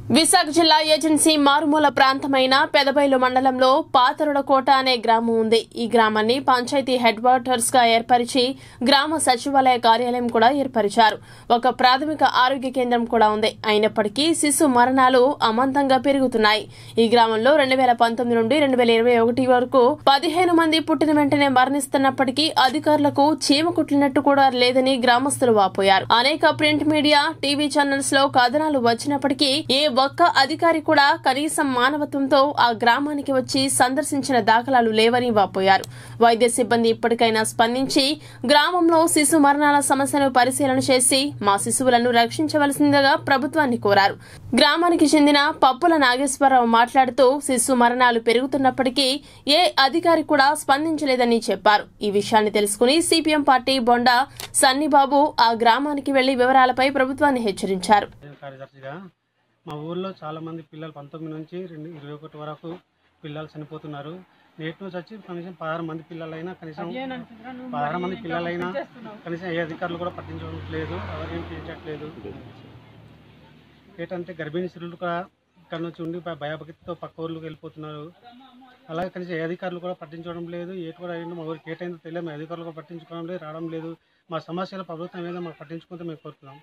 విశాఖ జిల్లా ఏజెన్సీ మారుమూల ప్రాంతమైన పెదబైలు మండలంలో పాతరుడకోట అనే గ్రామం ఉంది ఈ గ్రామాన్ని పంచాయతీ హెడ్ క్వార్టర్స్ గా ఏర్పరిచి గ్రామ సచివాలయ కార్యాలయం కూడా ఏర్పరిచారు ఒక ప్రాథమిక ఆరోగ్య కేంద్రం కూడా ఉంది అయినప్పటికీ శిశు మరణాలు అమాంతంగా పెరుగుతున్నాయి ఈ గ్రామంలో రెండు వేల పంతొమ్మిది నుండి రెండు వేల ఇరవై ఒకటి వరకు పదిహేను మంది పుట్టిన వెంటనే మరణిస్తున్నప్పటికీ అధికారులకు చీమ కుట్టినట్టు కూడా లేదని గ్రామస్తులు వాపోయారు అనేక ప్రింట్ మీడియా టీవీ ఛానల్స్ లో కథనాలు వచ్చినప్పటికీ ఏ ఒక్క అధికారి కూడా కనీసం మానవత్వంతో ఆ గ్రామానికి వచ్చి సందర్శించిన దాఖలాలు లేవని వాపోయారు వైద్య సిబ్బంది ఇప్పటికైనా స్పందించి గ్రామంలో శిశు మరణాల సమస్యను పరిశీలన చేసి మా శిశువులను రక్షించవలసిందిగా ప్రభుత్వాన్ని కోరారు గ్రామానికి చెందిన పప్పుల నాగేశ్వరరావు మాట్లాడుతూ శిశు మరణాలు పెరుగుతున్నప్పటికీ ఏ అధికారి కూడా స్పందించలేదని చెప్పారు ఈ విషయాన్ని తెలుసుకుని సిపిఎం పార్టీ బొండా సన్నిబాబు ఆ గ్రామానికి వెళ్లి వివరాలపై ప్రభుత్వాన్ని హెచ్చరించారు నేను కార్యదర్శిగా మా ఊర్లో చాలామంది పిల్లలు పంతొమ్మిది నుంచి రెండు ఇరవై ఒకటి వరకు పిల్లలు చనిపోతున్నారు నేటి నుంచి వచ్చి కనీసం పదహారు మంది పిల్లలైనా కనీసం పదహారు మంది పిల్లలైనా కనీసం ఏ అధికారులు కూడా పట్టించట్లేదు ఎవరేం చేయించట్లేదు ఏంటంటే గర్భిణీ స్త్రీలు కూడా ఇక్కడ నుంచి ఉండి భ- భయభక్తితో పక్క ఊర్లకు వెళ్ళిపోతున్నారు అలాగే కనీసం ఏ అధికారులు కూడా పట్టించడం లేదు ఏటి కూడా అయిందో మా ఊరికి ఏటైందో తెలియదు మా అధికారులు కూడా పట్టించుకోవడం లేదు రావడం లేదు మా సమస్యల ప్రభుత్వం ఏదో మాకు పట్టించుకుంటే మేము కోరుతున్నాం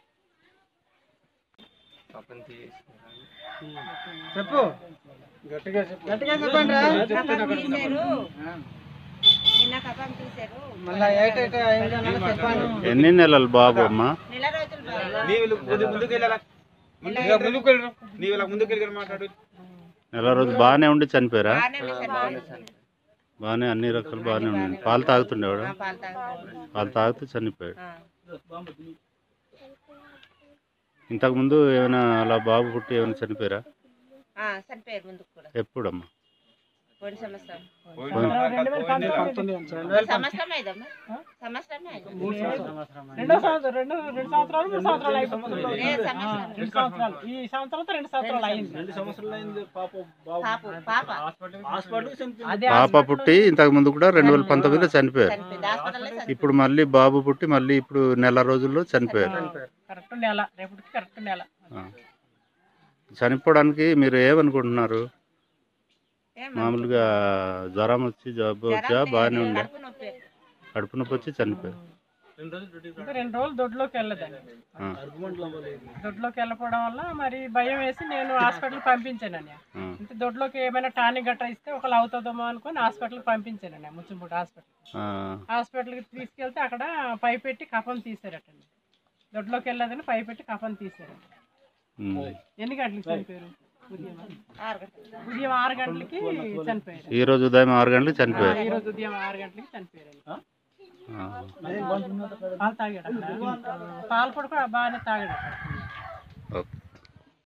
చెప్పు గట్టిగా చెప్పు గట్టిగా చెప్పండి నిన్న కపం తీశారు మళ్ళీ ఏటైతే అయిందన్నది చెప్పండి ఎన్ని నెలలు బాబు అమ్మ నెల రోజులు బాగా. నీవు ముందు ముందుకు వెళ్ళాలా ముందుకు ముందుకు వెళ్ళరు నీవు ఇలా ముందుకు వెళ్ళి మాట్లాడు నెల రోజు బాగానే ఉండి చనిపోయారా బాగానే ఉంది సార్. బాగానే అన్ని రకాలు బాగానే ఉన్నాయి పాలు తాగుతుండేవాడు ఆ, పాలు తాగుతారు. పాలు తాగుతూ చనిపోయాడు ఆ. ఇంతకుముందు ఏమైనా అలా బాబు పుట్టి ఏమైనా చనిపోయారా ఆ, చనిపోయారు ముందుకు కూడా ఎప్పుడమ్మా పోయిన సంవత్సరం పంతొమ్మిది సంవత్సరం అయిందమ్మా సంవత్సరం అయింది రెండో సంవత్సరం రెండు రెండు సంవత్సరాలు మూడు సంవత్సరాలు అయిపోతుంది ఏ సంవత్సరం రెండు సంవత్సరాలు ఈ సంవత్సరంతో రెండు సంవత్సరాలు అయింది పాపు పాప అదే పాప పుట్టి ఇంతకు ముందు కూడా రెండు వేల పంతొమ్మిదిలో చనిపోయారు చనిపోయింది హాస్పిటల్లో చనిపోయింది ఇప్పుడు మళ్ళీ బాబు పుట్టి మళ్ళీ ఇప్పుడు నెల రోజుల్లో చనిపోయారు కరెక్ట్ నెల రేపటికి కరెక్ట్ నెల ఆ. చనిపోవడానికి మీరు ఏమనుకుంటున్నారు ఏమ్మా? మామూలుగా జ్వరం వచ్చి జబ్బు వచ్చా జ్వరం బాగానే లేదు, ఉండే కడుపు నొప్పి. కడుపు నొప్పి వచ్చి చనిపోయారు ఇంకా రెండు రోజులు దొడ్లోకి వెళ్ళదండి ఆ. దొడ్లోకి వెళ్ళకపోవడం వల్ల మరి భయం వేసి నేను హాస్పిటల్ పంపించాను అన్నయ్య ఆ. అంటే దొడ్లోకి ఏమైనా టానిక్ గట్రా ఇస్తే ఒకళ్ళు అవుతుందేమో అనుకొని హాస్పిటల్కి పంపించాను అన్నయ్య ముచ్చుంపూట హాస్పిటల్ ఆ. హాస్పిటల్కి తీసుకెళ్తే అక్కడ పై పెట్టి కఫం తీసారటండి దొడ్లోకి వెళ్ళదని పై పెట్టి కఫం తీసారట ఉమ్. ఎన్ని గంటలకు చనిపోయారు ఉదయం ఆరు గంటలు. ఉదయం ఆరు గంటలకి చనిపోయారు ఈ రోజు ఉదయం ఆరు గంటలకు చనిపోయారు ఈ రోజు ఉదయం ఆరు గంటలకి చనిపోయారు ఆ. పాలు తాగాడు అక్కడ. పాలు కూడా కూడా బాగానే తాగాడు అక్కడ.